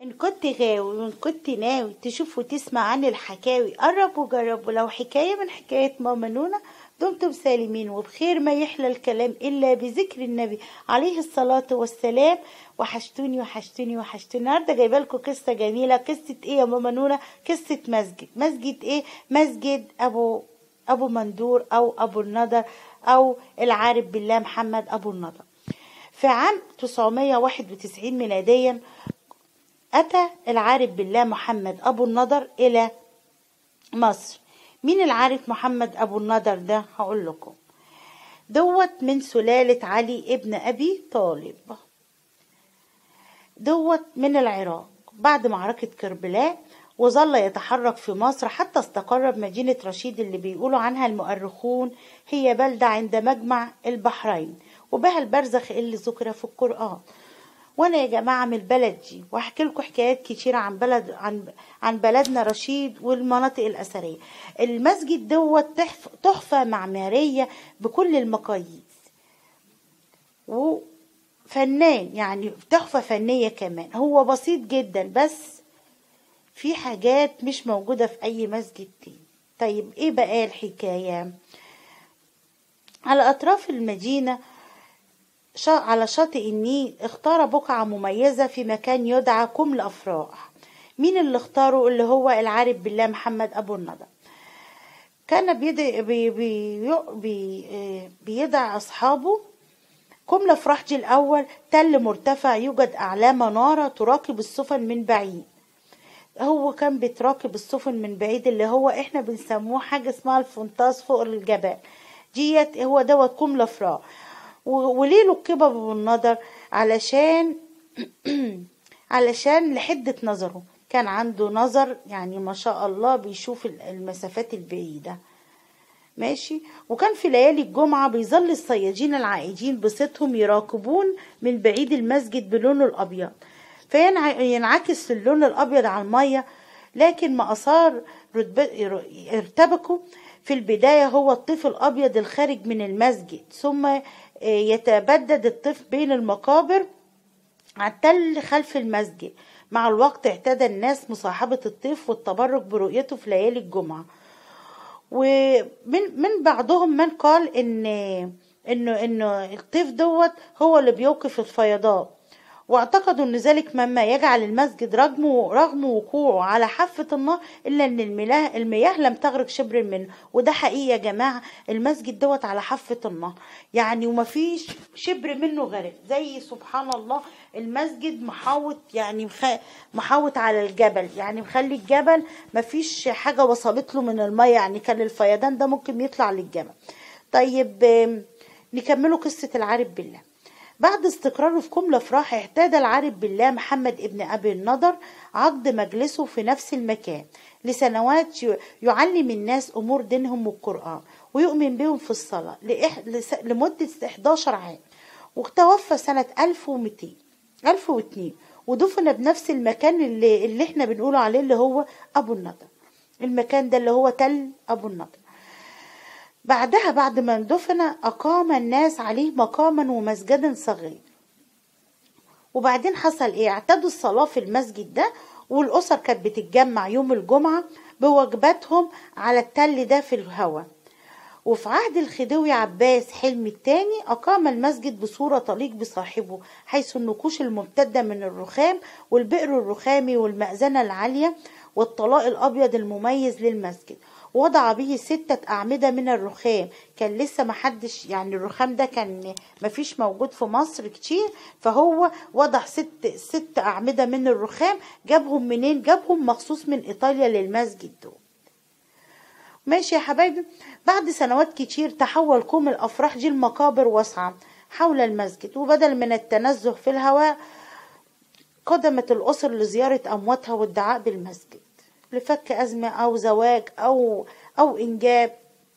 إن كنت غاوي وإن كنت ناوي تشوف وتسمع عن الحكاوي قرب وجرب ولو حكاية من حكاية ماما نونا دمتم سالمين وبخير ما يحلى الكلام إلا بذكر النبي عليه الصلاة والسلام وحشتوني وحشتوني وحشتوني النهاردة جايبة لكم قصة جميلة قصة إيه يا ماما نونا قصة مسجد مسجد إيه مسجد أبو أبو مندور أو أبو النضر أو العارف بالله محمد أبو النضر في عام 991 ميلاديا أتى العارف بالله محمد أبو النضر إلى مصر مين العارف محمد أبو النضر ده هقول لكم دوت من سلالة علي ابن أبي طالب دوت من العراق بعد معركة كربلاء وظل يتحرك في مصر حتى استقر بمدينة رشيد اللي بيقولوا عنها المؤرخون هي بلدة عند مجمع البحرين وبها البرزخ اللي ذكر في القرآن وانا يا جماعه من البلد دي واحكي لكم حكايات كتيره عن بلد عن عن بلدنا رشيد والمناطق الاثريه المسجد دوت تحف- تحفه معماريه بكل المقاييس وفنان يعني تحفه فنيه كمان هو بسيط جدا بس في حاجات مش موجوده في اي مسجد تاني طيب ايه بقى الحكايه على اطراف المدينه شا- على شاطئ النيل اختار بقعة مميزة في مكان يدعى كم الأفراح مين اللي اختاره اللي هو العارف بالله محمد أبو النضر كان بيدعي بي بي بي آه، بيدعى أصحابه كم الأفراح دي الأول تل مرتفع يوجد أعلى منارة تراقب السفن من بعيد هو كان بيتراقب السفن من بعيد اللي هو احنا بنسموه حاجة اسمها الفنطاس فوق الجبال ديت هو دوت كم الأفراح و- وليه لقب ابو النضر علشان علشان لحدة نظره كان عنده نظر يعني ما شاء الله بيشوف ال- المسافات البعيدة ماشي وكان في ليالي الجمعة بيظل الصيادين العائدين بصيتهم يراقبون من بعيد المسجد بلونه الأبيض فينعكس اللون الأبيض على المية لكن ما أثار رتب- ارتبكوا في البداية هو الطفل الأبيض الخارج من المسجد ثم آه، يتبدد الطفل بين المقابر على التل خلف المسجد مع الوقت اعتاد الناس مصاحبة الطيف والتبرك برؤيته في ليالي الجمعة ومن من بعضهم من قال ان انه انه الطيف دوت هو اللي بيوقف الفيضان واعتقدوا ان ذلك مما يجعل المسجد رغم رغم وقوعه على حافة النهر الا ان المياه المياه لم تغرق شبر منه وده حقيقي يا جماعة المسجد دوت على حافة النهر يعني ومفيش شبر منه غرق زي سبحان الله المسجد محاوط يعني مخ... محاوط على الجبل يعني مخلي الجبل مفيش حاجة وصلت له من المية يعني كان الفيضان ده ممكن يطلع للجبل طيب آم، نكملوا قصة العارف بالله بعد استقراره في كم الافراح اعتاد العارف بالله محمد ابن ابي النضر عقد مجلسه في نفس المكان لسنوات ي- يعلم الناس امور دينهم والقران ويؤمن بهم في الصلاه لإح... لس... لمده 11 عام وتوفى سنه 1200 1002 ودفن بنفس المكان اللي, اللي احنا بنقوله عليه اللي هو ابو النضر المكان ده اللي هو تل ابو النضر بعدها بعد ما اندفن أقام الناس عليه مقاما ومسجدا صغير وبعدين حصل ايه اعتادوا الصلاة في المسجد ده والأسر كانت بتتجمع يوم الجمعة بوجباتهم على التل ده في الهواء وفي عهد الخديوي عباس حلمي الثاني أقام المسجد بصورة تليق بصاحبه حيث النقوش الممتدة من الرخام والبئر الرخامي والمأذنة العالية والطلاء الأبيض المميز للمسجد وضع به ستة أعمدة من الرخام كان لسه محدش يعني الرخام ده كان مفيش موجود في مصر كتير فهو وضع ست ست أعمدة من الرخام جابهم منين جابهم مخصوص من إيطاليا للمسجد دول ماشي يا حبايبي بعد سنوات كتير تحول كوم الأفراح دي المقابر واسعة حول المسجد وبدل من التنزه في الهواء قدمت الأسر لزيارة أمواتها والدعاء بالمسجد لفك أزمة أو زواج أو أو إنجاب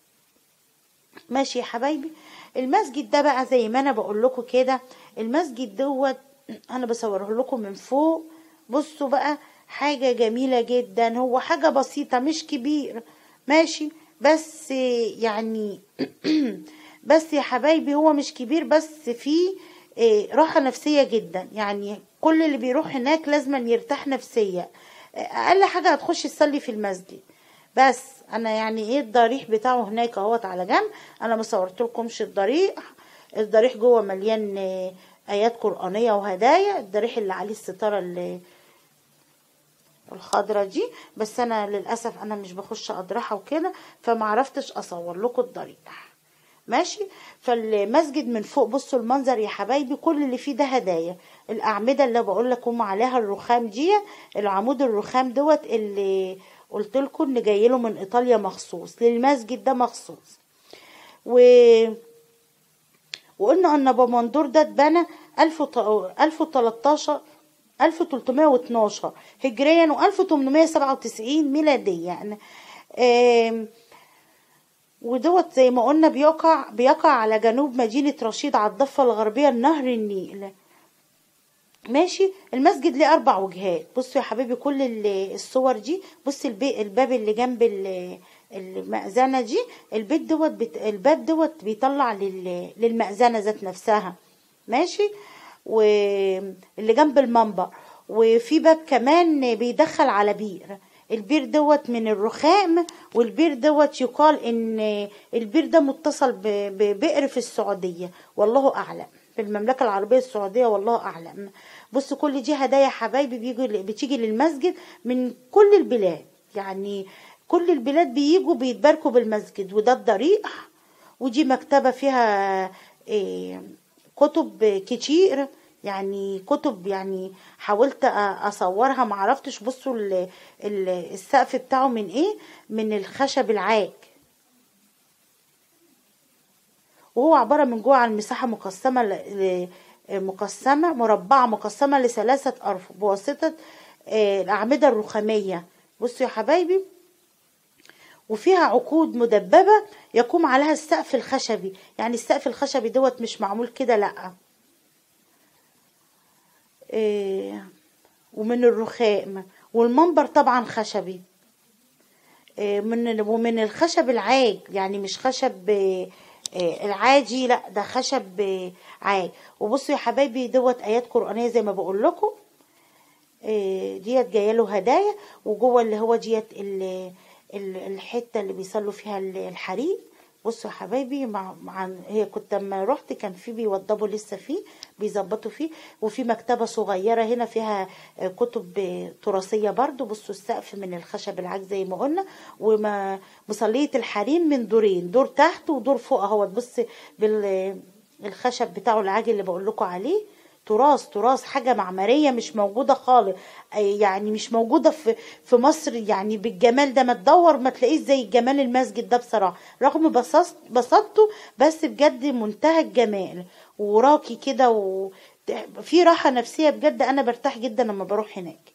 ماشي يا حبايبي المسجد ده بقى زي ما أنا بقول لكم كده المسجد دوت أنا بصوره لكم من فوق بصوا بقى حاجة جميلة جدا هو حاجة بسيطة مش كبير ماشي بس يعني بس يا حبايبي هو مش كبير بس فيه إيه، راحة نفسية جدا يعني كل اللي بيروح هناك لازم يرتاح نفسيا اقل حاجه هتخش تصلي في المسجد بس انا يعني ايه الضريح بتاعه هناك اهوت على جنب انا ما صورتلكمش الضريح الضريح جوه مليان آه، ايات قرانيه وهدايا الضريح اللي عليه الستاره اللي الخضرة دي بس انا للاسف انا مش بخش اضرحها وكده فما عرفتش اصور لكم الضريح ماشي فالمسجد من فوق بصوا المنظر يا حبايبي كل اللي فيه ده هدايا الاعمده اللي بقول لكم عليها الرخام دي العمود الرخام دوت اللي قلت لكم ان جاي له من ايطاليا مخصوص للمسجد ده مخصوص و وقلنا ان ابو مندور ده اتبنى 1013 1312 هجريا و1897 ميلاديا يعني آم، ودوت زي ما قلنا بيقع بيقع على جنوب مدينة رشيد على الضفة الغربية لنهر النيل ماشي المسجد ليه اربع وجهات بصوا يا حبيبي كل ال- الصور دي بص البي- الباب اللي جنب ال- المأذنة دي البيت دوت بت... الباب دوت بيطلع لل... للمأذنة ذات نفسها ماشي واللي جنب المنبر وفي باب كمان بيدخل على بير البير دوت من الرخام والبير دوت يقال ان البير ده متصل ب- ببئر في السعودية والله اعلم في المملكة العربية السعودية والله اعلم بص كل دي هدايا حبايبي بيجي بتيجي للمسجد من كل البلاد يعني كل البلاد بيجوا بيتباركوا بالمسجد وده الضريح ودي مكتبة فيها إيه، كتب كتير يعني كتب يعني حاولت أ- اصورها معرفتش بصوا ال- ال- السقف بتاعه من ايه من الخشب العاج وهو عبارة من جوه عن مساحة مقسمة ل- ل- مقسمة مربعة مقسمة لثلاثة أرفف بواسطة آه، الأعمدة الرخامية بصوا يا حبايبي وفيها عقود مدببة يقوم عليها السقف الخشبي يعني السقف الخشبي دوت مش معمول كده لأ إيه، ومن الرخام والمنبر طبعا خشبي إيه، من ومن الخشب العاج يعني مش خشب إيه، إيه، العادي لا ده خشب إيه، عاج وبصوا يا حبايبي دوت ايات قرانيه زي ما بقول لكم إيه، ديت جايه له هدايا وجوه اللي هو ديت ال- ال- الحته اللي بيصلوا فيها ال- الحريق بصوا يا حبايبي مع, مع هي كنت لما رحت كان في بيوضبوا لسه فيه بيظبطوا فيه وفي مكتبه صغيره هنا فيها آه، كتب آه، تراثيه برضو بصوا السقف من الخشب العاج زي ما قلنا وما مصليه الحريم من دورين دور تحت ودور فوق اهوت بص بالخشب بتاعه العاج اللي بقول لكم عليه تراث تراث حاجة معمارية مش موجودة خالص أي- يعني مش موجودة في في مصر يعني بالجمال ده ما تدور ما تلاقيش زي جمال المسجد ده بصراحة رغم بساط- بساطته بس بجد منتهى الجمال وراقي كده و في راحة نفسية بجد أنا برتاح جدا لما بروح هناك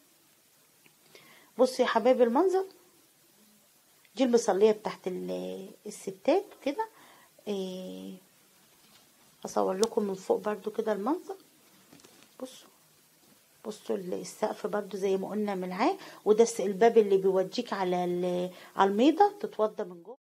بصوا يا حبايبي المنظر دي المصلية بتاعت ال- الستات كده إيه اصور لكم من فوق برضو كده المنظر بصوا بصوا السقف برضو زي ما قلنا من عاه وده الس- الباب اللي بيوديك على ال- على الميضة تتوضى من جوه